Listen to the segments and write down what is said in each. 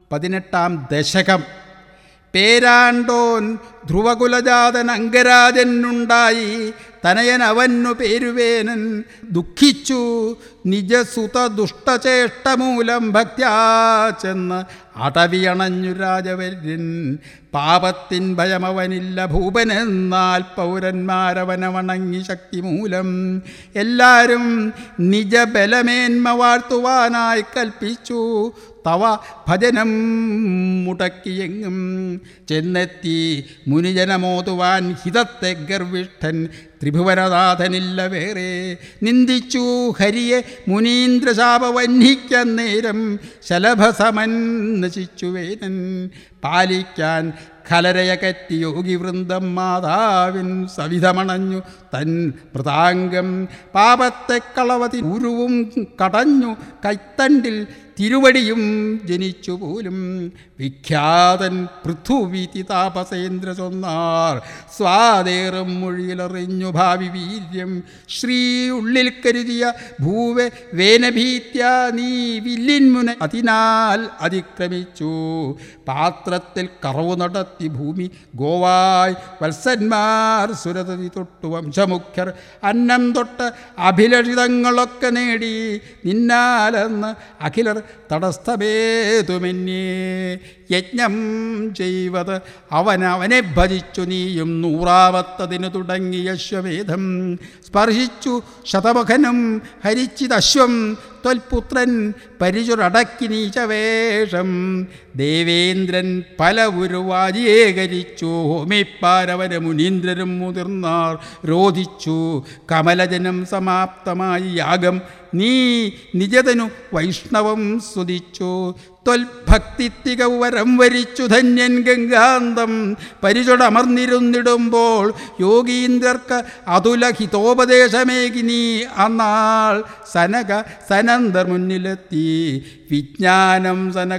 പതിനെട്ടാം ദശകം പേരാണ്ടോൻ ധ്രുവകുലജാതൻ അംഗരാജനുണ്ടായി തനയൻ അവന്നു പേരുവേനൻ ദുഃഖിച്ചു നിജസുത ദുഷ്ടചേഷ്ടമൂലം ഭക്ത്യാ ചെന്ന് അടവിയണഞ്ഞു രാജവര്യൻ പാപത്തിൻ ഭയമവനില്ല ഭൂപനെന്നാൽ പൗരന്മാരവനെ വണങ്ങി ശക്തി മൂലം എല്ലാവരും നിജബലമേന്മ വാഴ്ത്തുവാനായി കൽപ്പിച്ചു തവ ഭജനം മുടക്കിയെങ്ങും ചെന്നെത്തി മുനിജനമോതുവാൻ ഹിതത്തെ ഗർവിഷ്ഠൻ ത്രിഭുവനനാഥനില്ല വേറെ നിന്ദിച്ചു ഹരിയെ മുനീന്ദ്രശാപ വന്ഹിക്കാൻ നേരം ശലഭസമൻ നശിച്ചുവേനൻ പാലിക്കാൻ ഖലരയകറ്റി യോഗിവൃന്ദം മാതാവിൻ സവിധമണഞ്ഞു തൻ മൃതാംഗം പാപത്തെ കളവതി ഉരുവും കടഞ്ഞു കൈത്തണ്ടിൽ തിരുവടിയും ജനിച്ചു പോലും വിഖ്യാതൻ പൃഥുവീതി താപസേന്ദ്ര ചൊന്നാർ സ്വാതേറും മൊഴിയിലറിഞ്ഞു ഭാവി വീര്യം ശ്രീ ഉള്ളിൽ കരുതിയ ഭൂവെ വേനഭീത്യ നീ വില്ലിൻമുന അതിനാൽ അതിക്രമിച്ചു പാത്രത്തിൽ കറവു നടത്തി ഭൂമി ഗോവായ് വത്സന്മാർ സുരതതി തൊട്ടു വംശമുഖ്യർ അന്നം തൊട്ട് അഭിലഷിതങ്ങളൊക്കെ നേടി നിന്നാലെന്ന് അഖിലർ തടസ്ഥഭേതുമെന്നേ യജ്ഞം ചെയ്വത് അവൻ അവനെ ഭജിച്ചു നീയും നൂറാമത്തതിന് തുടങ്ങിയ അശ്വമേധം സ്പർശിച്ചു ശതമുഖനും ഹരിച്ചിതശ്വം ത്വൽപുത്രൻ പരിചുരടക്കി നീചവേഷം ദേവേന്ദ്രൻ പല ഉരുവാജിയേകരിച്ചു ഹോമിപ്പാരവന് മുനീന്ദ്രരും മുതിർന്നാർ രോധിച്ചു കമലജനം സമാപ്തമായി യാഗം നീ നിജതനു വൈഷ്ണവം സ്തുതിച്ചു ത്വൽഭക്തിത്തികവരം വരിച്ചു ധന്യൻ ഗംഗാന്തം പരിചുടമർന്നിരുന്നിടുമ്പോൾ യോഗീന്ദ്രർക്ക് അതുലഹിതോപദേശമേകി നീ അന്നാൾ സനക സനന്ദർ മുന്നിലെത്തി വിജ്ഞാനം സനക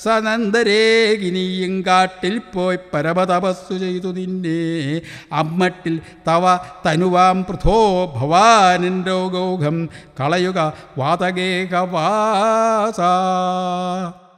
സനന്ദരേകിനിയും കാട്ടിൽ പോയി പരമതപസ്സു ചെയ്തു നിന്നെ അമ്മട്ടിൽ തവ തനുവാം പൃഥോ ഭവാനൻ രോഗൗഘം കളയുക വാതകേകവാസ